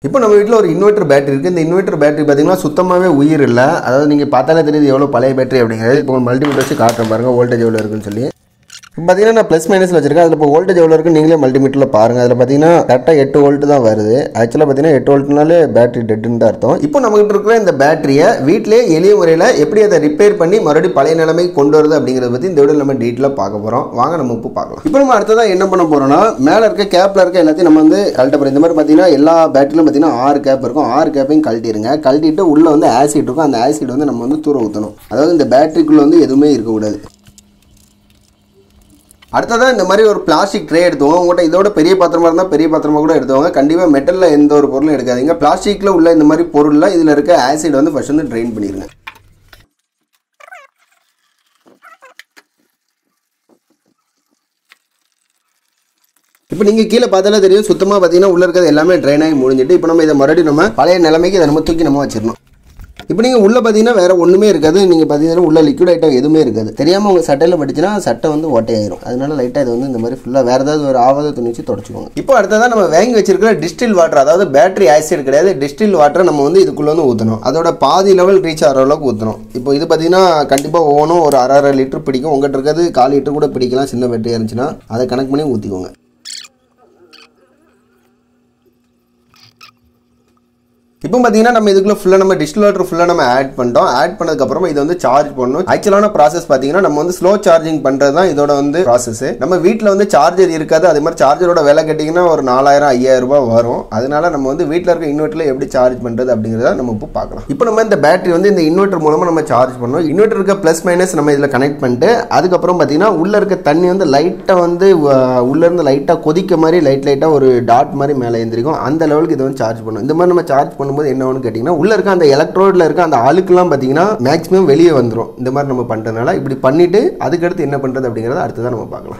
இப்போ நம்ம வீட்டில் ஒரு இன்வெர்டர் பேட்டரி இருக்குது இந்த இன்வெர்டர் பேட்டரி பார்த்தீங்கன்னா சுத்தமாகவே உயிர் இல்லை அதாவது நீங்கள் பார்த்தாலே தெரியுது எவ்வளோ பழைய பேட்டரி அப்படிங்கிறது இப்போ மல்டிமீட்டர் வச்சு காட்டுறேன் பாருங்கள் வோல்டேஜ் எவ்வளோ இருக்குன்னு சொல்லி இப்போ பார்த்தீங்கன்னா நான் ப்ளஸ் மைனஸில் வச்சிருக்கேன் அதில் இப்போ வோல்டேஜ் எவ்வளோ இருக்குன்னு நீங்களே மல்டிமீட்டரில் பாருங்கள் அதில் பார்த்தீங்கன்னா கரெக்டாக எட்டு வோல்ட் தான் வருது ஆக்சுவலாக பார்த்தீங்கன்னா எட்டு வோல்ட்னாலே பேட்டரி டெட்டுன்னு தான் அர்த்தம் இப்போ நம்மகிட்ட இருக்கிற இந்த பேட்டரியை வீட்டிலே எளிய முறையில் எப்படி அதை ரிப்பேர் பண்ணி மறுபடியும் பழைய நிலைமைக்கு கொண்டு வருது அப்படிங்கிறத பற்றி இந்த வீடியோ நம்ம டீட்டெயிலாக பார்க்க போகிறோம் வாங்க நம்ம இப்போ பார்க்கலாம் இப்போ நம்ம அடுத்ததாக என்ன பண்ண போகிறோம்னா மேலே இருக்க கேப்பில் இருக்க எல்லாத்தையும் நம்ம வந்து கழட்ட போகிறோம் இந்த மாதிரி பார்த்தீங்கன்னா எல்லா பேட்டரியிலும் பார்த்தீங்கன்னா ஆறு கேப் இருக்கும் ஆறு கேப்பையும் கழட்டிடுங்க கழட்டிட்டு உள்ளே வந்து ஆசிட் இருக்கும் அந்த ஆசிட் வந்து நம்ம வந்து தூர ஊற்றணும் அதாவது இந்த பேட்டரிக்குள்ளே வந்து எதுவுமே இருக்கக்கூடாது அடுத்ததாக இந்த மாதிரி ஒரு பிளாஸ்டிக் ட்ரே எடுத்துவோம் உங்கள்கிட்ட இதோட பெரிய பாத்திரமா இருந்தால் பெரிய பாத்திரமா கூட எடுத்துவாங்க கண்டிப்பாக மெட்டலில் எந்த ஒரு பொருளும் எடுக்காதீங்க பிளாஸ்டிக்கில் உள்ள இந்த மாதிரி பொருளில் இதில் இருக்க ஆசிட் வந்து ஃபர்ஸ்ட் வந்து ட்ரெயின் பண்ணிடுங்க இப்போ நீங்கள் கீழே பார்த்தாலே தெரியும் சுத்தமாக பார்த்தீங்கன்னா உள்ள இருக்கிறது எல்லாமே ட்ரைன் ஆகி முடிஞ்சிட்டு இப்போ நம்ம இதை மறுபடியும் நம்ம பழைய நிலைமைக்கு இதை நம்ம தூக்கி நம்ம வச்சிடணும் இப்போ நீங்கள் உள்ளே பார்த்தீங்கன்னா வேறு ஒன்றுமே இருக்காது நீங்கள் பார்த்தீங்கன்னா உள்ள லிக்விட் ஐட்டம் எதுவுமே இருக்காது தெரியாமல் உங்கள் சட்டையில் பட்டுச்சுன்னா சட்டை வந்து ஓட்டையாயிரும் அதனால லைட்டாக இது வந்து இந்த மாதிரி ஃபுல்லாக வேறு ஏதாவது ஒரு ஆவாத துணி வச்சு தொடச்சிக்கோங்க இப்போ அடுத்ததான் நம்ம வாங்கி வச்சிருக்கிற டிஸ்டில் வாட்டர் அதாவது பேட்டரி ஆசிட் கிடையாது டிஸ்டில் வாட்டரை நம்ம வந்து இதுக்குள்ளே வந்து ஊற்றணும் அதோட பாதி லெவல் ரீச் ஆகிற அளவுக்கு ஊற்றணும் இப்போ இது பார்த்தீங்கன்னா கண்டிப்பாக ஒவ்வொன்றும் ஒரு அரை அரை லிட்டர் பிடிக்கும் உங்கள்கிட்ட இருக்கிறது கால் லிட்டர் கூட பிடிக்கலாம் சின்ன பேட்டரியாக இருந்துச்சுன்னா அதை கணக்கு பண்ணி ஊற்றிக்கோங்க இப்போ பார்த்தீங்கன்னா நம்ம இதுக்குள்ள ஃபுல்லாக நம்ம டிஸ்டில் வாட்டர் ஃபுல்லாக நம்ம ஆட் பண்ணிட்டோம் ஆட் பண்ணதுக்கப்புறமா இதை வந்து சார்ஜ் பண்ணணும் ஆக்சுவலான ப்ராசஸ் பார்த்தீங்கன்னா நம்ம வந்து ஸ்லோ சார்ஜிங் பண்ணுறது தான் இதோட வந்து ப்ராசஸ் நம்ம வீட்டில் வந்து சார்ஜர் இருக்காது அதே மாதிரி சார்ஜரோட விலை கேட்டிங்கன்னா ஒரு நாலாயிரம் ஐயாயிரம் ரூபாய் வரும் அதனால நம்ம வந்து வீட்டில் இருக்க இன்வெர்ட்டரில் எப்படி சார்ஜ் பண்ணுறது அப்படிங்கிறத நம்ம இப்போ பார்க்கலாம் இப்போ நம்ம இந்த பேட்டரி வந்து இந்த இன்வெர்ட்டர் மூலமாக நம்ம சார்ஜ் பண்ணணும் இன்வெர்ட்டர் இருக்க ப்ளஸ் மைனஸ் நம்ம இதில் கனெக்ட் பண்ணிட்டு அதுக்கப்புறம் பார்த்தீங்கன்னா உள்ளே இருக்க தண்ணி வந்து லைட்டாக வந்து அஹ், உள்ள இருந்து லைட்டாக கொதிக்க மாதிரி லைட் லைட்டாக ஒரு டாட் மாதிரி மேலே எழுந்திரிக்கும் அந்த லெவலுக்கு இதை வந்து சார்ஜ் பண்ணும் இந்த மாதிரி நம்ம சார்ஜ் பண்ணும்போது என்ன ஆகும்னு கேட்டிங்கன்னா உள்ள இருக்க அந்த எலக்ட்ரோடில் இருக்க அந்த அழுக்குலாம் பார்த்தீங்கன்னா மேக்ஸிமம் வெளியே வந்துடும் இந்த மாதிரி நம்ம பண்ணுறதுனால இப்படி பண்ணிட்டு அதுக்கடுத்து என்ன பண்ணுறது அப்படிங்கிறத அடுத்ததான் நம்ம பார்க்கலாம்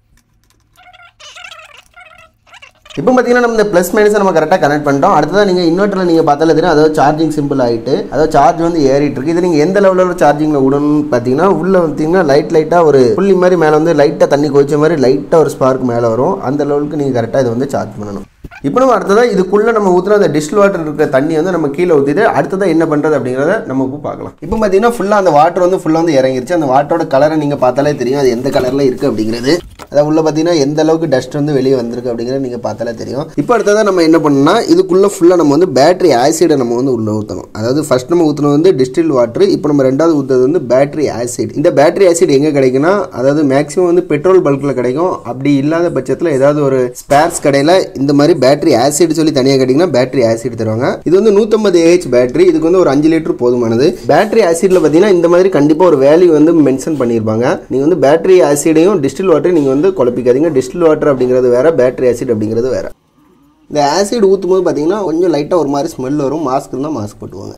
இப்போ பார்த்தீங்கன்னா நம்ம இந்த ப்ளஸ் மைனஸை நம்ம கரெக்டாக கனெக்ட் பண்ணிட்டோம் அடுத்ததான் நீங்கள் இன்வெர்ட்டரில் நீங்கள் பார்த்தாலே தெரியும் அதாவது சார்ஜிங் சிம்பிள் ஆகிட்டு அதாவது சார்ஜ் வந்து ஏறிட்டு இருக்கு இது நீங்கள் எந்த லெவலில் சார்ஜிங்கில் விடணும்னு பார்த்தீங்கன்னா உள்ள பார்த்தீங்கன்னா லைட் லைட்டாக ஒரு புள்ளி மாதிரி மேலே வந்து லைட்டாக தண்ணி கொதிச்ச மாதிரி லைட்டாக ஒரு ஸ்பார்க் மேலே வரும் அந்த லெவலுக்கு நீங்கள் கரெக்டாக இதை வந்து சார்ஜ் பண்ணணும் இப்போ நம்ம அடுத்ததாக இதுக்குள்ளே நம்ம ஊற்றுன அந்த டிஸ்டில் வாட்டர் இருக்கிற தண்ணி வந்து நம்ம கீழே ஊற்றிட்டு அடுத்ததாக என்ன பண்ணுறது அப்படிங்கிறத நம்ம இப்போ பார்க்கலாம் இப்போ பார்த்தீங்கன்னா ஃபுல்லாக அந்த வாட்டர் வந்து ஃபுல்லாக வந்து இறங்கிருச்சு அந்த வாட்டரோட கலரை நீங்கள் பார்த்தாலே தெரியும் அது எந்த கலரில் இருக்குது அப்படிங்கிறது அதாவது உள்ள பார்த்தீங்கன்னா எந்த அளவுக்கு டஸ்ட் வந்து வெளியே வந்திருக்கு அப்படிங்கிறத நீங்கள் பார்த்தாலே தெரியும் இப்போ அடுத்ததாக நம்ம என்ன பண்ணணும்னா இதுக்குள்ளே ஃபுல்லாக நம்ம வந்து பேட்டரி ஆசிடை நம்ம வந்து உள்ளே ஊற்றணும் அதாவது ஃபர்ஸ்ட் நம்ம ஊற்றுனது வந்து டிஸ்டில் வாட்டர் இப்போ நம்ம ரெண்டாவது ஊற்றுறது வந்து பேட்டரி ஆசிட் இந்த பேட்டரி ஆசிட் எங்கே கிடைக்குன்னா அதாவது மேக்ஸிமம் வந்து பெட்ரோல் பல்கில் கிடைக்கும் அப்படி இல்லாத பட்சத்தில் ஏதாவது ஒரு ஸ்பேர்ஸ் கடையில் இந்த மாதிரி பேட்டரி ஆசிட் சொல்லி தனியாக கேட்டிங்கன்னா பேட்டரி ஆசிட் தருவாங்க இது வந்து நூற்றம்பது ஏஹெச் பேட்டரி இதுக்கு வந்து ஒரு அஞ்சு லிட்டர் போதுமானது பேட்டரி ஆசிட்ல பார்த்தீங்கன்னா இந்த மாதிரி கண்டிப்பாக ஒரு வேல்யூ வந்து மென்ஷன் பண்ணியிருப்பாங்க நீங்கள் வந்து பேட்டரி ஆசிடையும் டிஸ்டில் வாட்டரையும் நீங்கள் வந்து குழப்பிக்காதீங்க டிஸ்டில் வாட்டர் அப்படிங்கிறது வேற பேட்டரி ஆசிட் அப்படிங்கிறது வேற இந்த ஆசிட் ஊற்றும் போது பார்த்தீங்கன்னா கொஞ்சம் லைட்டாக ஒரு மாதிரி ஸ்மெல் வரும் மாஸ்க் இருந்தால் மாஸ்க் போட்டுவாங்க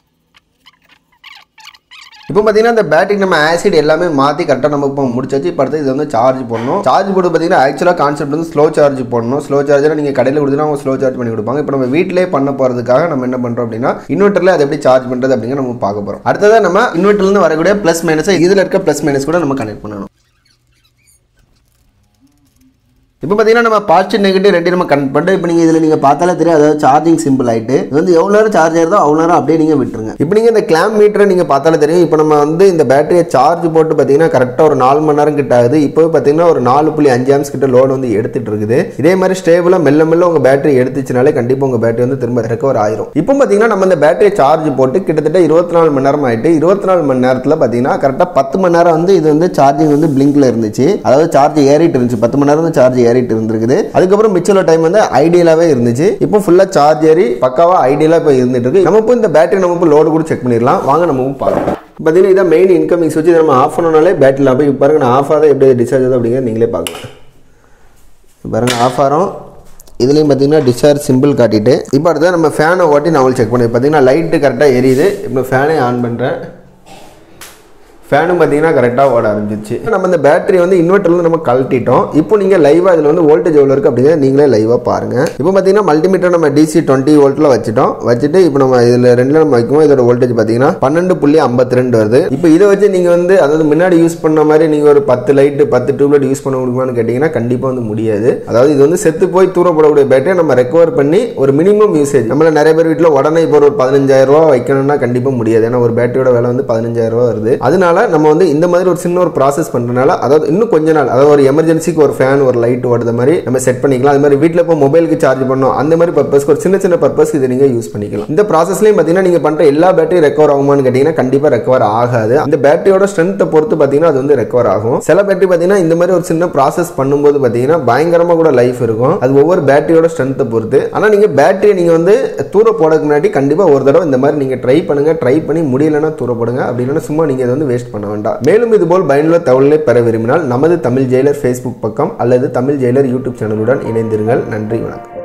இப்போ பார்த்தீங்கன்னா இந்த பேட்டரி நம்ம ஆசிட் எல்லாமே மாற்றி கரெக்டாக நம்ம இப்போ முடிச்சாச்சு இப்போ அடுத்து இது வந்து சார்ஜ் பண்ணணும் சார்ஜ் போட்டு பார்த்தீங்கன்னா ஆக்சுவலாக கான்செப்ட் வந்து ஸ்லோ சார்ஜ் பண்ணணும் ஸ்லோ சார்ஜர் நீங்கள் கடையில் கொடுத்தீங்கன்னா அவங்க ஸ்லோ சார்ஜ் பண்ணி கொடுப்பாங்க இப்போ நம்ம வீட்டிலே பண்ண போகிறதுக்காக நம்ம என்ன பண்ணுறோம் அப்படின்னா இன்வெர்ட்டரில் அதை எப்படி சார்ஜ் பண்ணுறது அப்படிங்கிற நம்ம பார்க்க போகிறோம் அடுத்ததாக நம்ம இன்வெர்ட்டர்லேருந்து வரக்கூடிய ப்ளஸ் மைனஸை இதில் இருக்க ப்ளஸ் மைனஸ் கூட நம்ம கனெக்ட் பண்ணணும் இப்போ பார்த்தீங்கன்னா நம்ம பாசிட்டிவ் நெகட்டிவ் ரெண்டு நம்ம கனெக்ட் பண்ணிட்டு இப்போ நீங்கள் இதில் நீங்கள் பார்த்தாலே தெரியும் அதாவது சார்ஜிங் சிம்பிள் ஆகிட்டு இது வந்து எவ்வளோ நேரம் சார்ஜ் ஆயிருதோ அவ்வளோ நேரம் அப்படியே நீங்கள் விட்டுருங்க இப்போ நீங்கள் இந்த கிளாம் மீட்டரை நீங்கள் பார்த்தாலே தெரியும் இப்போ நம்ம வந்து இந்த பேட்டரியை சார்ஜ் போட்டு பார்த்தீங்கன்னா கரெக்டாக ஒரு நாலு மணி நேரம் கிட்ட ஆகுது இப்போ பார்த்தீங்கன்னா ஒரு நாலு புள்ளி அஞ்சு ஆம்ஸ் கிட்ட லோடு வந்து எடுத்துட்டு இருக்குது இதே மாதிரி ஸ்டேபிளாக மெல்ல மெல்ல உங்கள் பேட்டரி எடுத்துச்சுனாலே கண்டிப்பாக உங்கள் பேட்டரி வந்து திரும்ப ரெக்கவர் ஆயிரும் இப்போ பார்த்தீங்கன்னா நம்ம இந்த பேட்டரியை சார்ஜ் போட்டு கிட்டத்தட்ட இருபத்தி நாலு மணி நேரம் ஆயிட்டு இருபத்தி நாலு மணி நேரத்தில் பார்த்தீங்கன்னா கரெக்டாக பத்து மணி நேரம் வந்து இது வந்து சார்ஜிங் வந்து பிளிங்க்ல இருந்துச்சு அதாவது சார்ஜ் ஏறிட்டு இருந்துச்சு பத்து மணி நேரம் வந்து சார்ஜ் ஏறிட்டு இருந்திருக்குது அதுக்கப்புறம் மிச்சம் டைம் வந்து ஐடியலாகவே இருந்துச்சு இப்போ ஃபுல்லாக சார்ஜ் ஏறி பக்காவாக ஐடியலாக இப்போ இருந்துட்டு இருக்கு நம்ம இப்போ இந்த பேட்டரி நம்ம இப்போ லோடு கூட செக் பண்ணிடலாம் வாங்க நம்ம இப்போ பார்க்கலாம் பார்த்தீங்கன்னா இதான் மெயின் இன்கமிங் சுவிட்ச் இதை நம்ம ஆஃப் பண்ணனாலே பேட்டரியில் போய் இப்போ பாருங்க நான் ஆஃப் ஆகாத எப்படி டிஸ்சார்ஜ் ஆகுது அப்படிங்கிறத நீங்களே பார்க்கலாம் இப்ப பாருங்க ஆஃப் ஆகிறோம் இதுலேயும் பார்த்தீங்கன்னா டிஸ்சார்ஜ் சிம்பிள் காட்டிட்டு இப்போ அடுத்தது நம்ம ஃபேனை ஓட்டி நான் செக் பண்ணி பார்த்தீங்கன்னா லைட்டு கரெக்டாக எரியுது இப்போ ஃபேனே ஆன் பண்ணுறேன் ஃபேனும் பார்த்தீங்கன்னா கரெக்டாக ஓட ஆரம்பிச்சிச்சு நம்ம இந்த பேட்டரி வந்து இன்வெர்ட்டர்லேருந்து நம்ம கழட்டிட்டோம் இப்போ நீங்கள் லைவாக இதில் வந்து வோல்டேஜ் எவ்வளோ இருக்குது அப்படிங்கிறத நீங்களே லைவாக பாருங்கள் இப்போ பார்த்தீங்கன்னா மல்டிமீட்டர் நம்ம டிசி டுவெண்ட்டி வோல்ட்டில் வச்சுட்டோம் வச்சுட்டு இப்போ நம்ம இதில் ரெண்டில் நம்ம வைக்கும்போது இதோட வோல்டேஜ் பார்த்தீங்கன்னா பன்னெண்டு புள்ளி ஐம்பத்தி ரெண்டு வருது இப்போ இதை வச்சு நீங்கள் வந்து அதாவது முன்னாடி யூஸ் பண்ண மாதிரி நீங்கள் ஒரு பத்து லைட்டு பத்து டியூப்லைட் யூஸ் பண்ண முடியுமான்னு கேட்டிங்கன்னா கண்டிப்பாக வந்து முடியாது அதாவது இது வந்து செத்து போய் தூரப்படக்கூடிய பேட்டரியை நம்ம ரெக்கவர் பண்ணி ஒரு மினிமம் யூசேஜ் நம்மள நிறைய பேர் வீட்டில் உடனே இப்போ ஒரு பதினஞ்சாயிரம் ரூபா வைக்கணும்னா கண்டிப்பாக முடியாது ஏன்னா ஒரு பேட்டரியோட விலை வந்து பதினஞ்சாயிரம் ரூபா வருது அதனால நம்ம வந்து இந்த மாதிரி ஒரு சின்ன ஒரு ப்ராசஸ் பண்றதுனால அதாவது இன்னும் கொஞ்ச நாள் அதாவது ஒரு எமர்ஜென்சிக்கு ஒரு ஃபேன் ஒரு லைட் ஓடுற மாதிரி நம்ம செட் பண்ணிக்கலாம் அது மாதிரி வீட்டில் இப்போ மொபைலுக்கு சார்ஜ் பண்ணோம் அந்த மாதிரி பர்பஸ்க்கு ஒரு சின்ன சின்ன பர்பஸ் இதை நீங்கள் யூஸ் பண்ணிக்கலாம் இந்த ப்ராசஸ்லையும் பார்த்தீங்கன்னா நீங்கள் பண்ணுற எல்லா பேட்டரி ரெக்கவர் ஆகுமான்னு கேட்டிங்கன்னா கண்டிப்பாக ரெக்கவர் ஆகாது அந்த பேட்டரியோட ஸ்ட்ரென்த்தை பொறுத்து பார்த்தீங்கன்னா அது வந்து ரெக்கவர் ஆகும் சில பேட்டரி பார்த்தீங்கன்னா இந்த மாதிரி ஒரு சின்ன ப்ராசஸ் பண்ணும்போது பார்த்தீங்கன்னா பயங்கரமாக கூட லைஃப் இருக்கும் அது ஒவ்வொரு பேட்டரியோட ஸ்ட்ரென்த்தை பொறுத்து ஆனால் நீங்கள் பேட்டரியை நீங்கள் வந்து தூர போடக்கு முன்னாடி கண்டிப்பாக ஒரு தடவை இந்த மாதிரி நீங்கள் ட்ரை பண்ணுங்க ட்ரை பண்ணி முடியலன்னா தூர போடுங்க அப்படி இல்லைன்னா சும்மா நீங்கள் இதை வந்து வேஸ்ட் பண்ண வேண்டாம் மேலும் இதுபோல் பயனுள்ள தகவலை பெற விரும்பினால் நமது தமிழ் ஜெயிலர் ஃபேஸ்புக் பக்கம் அல்லது தமிழ் ஜெயிலர் யூடியூப் சேனலுடன் இணைந்திருங்கள் நன்றி வணக்கம்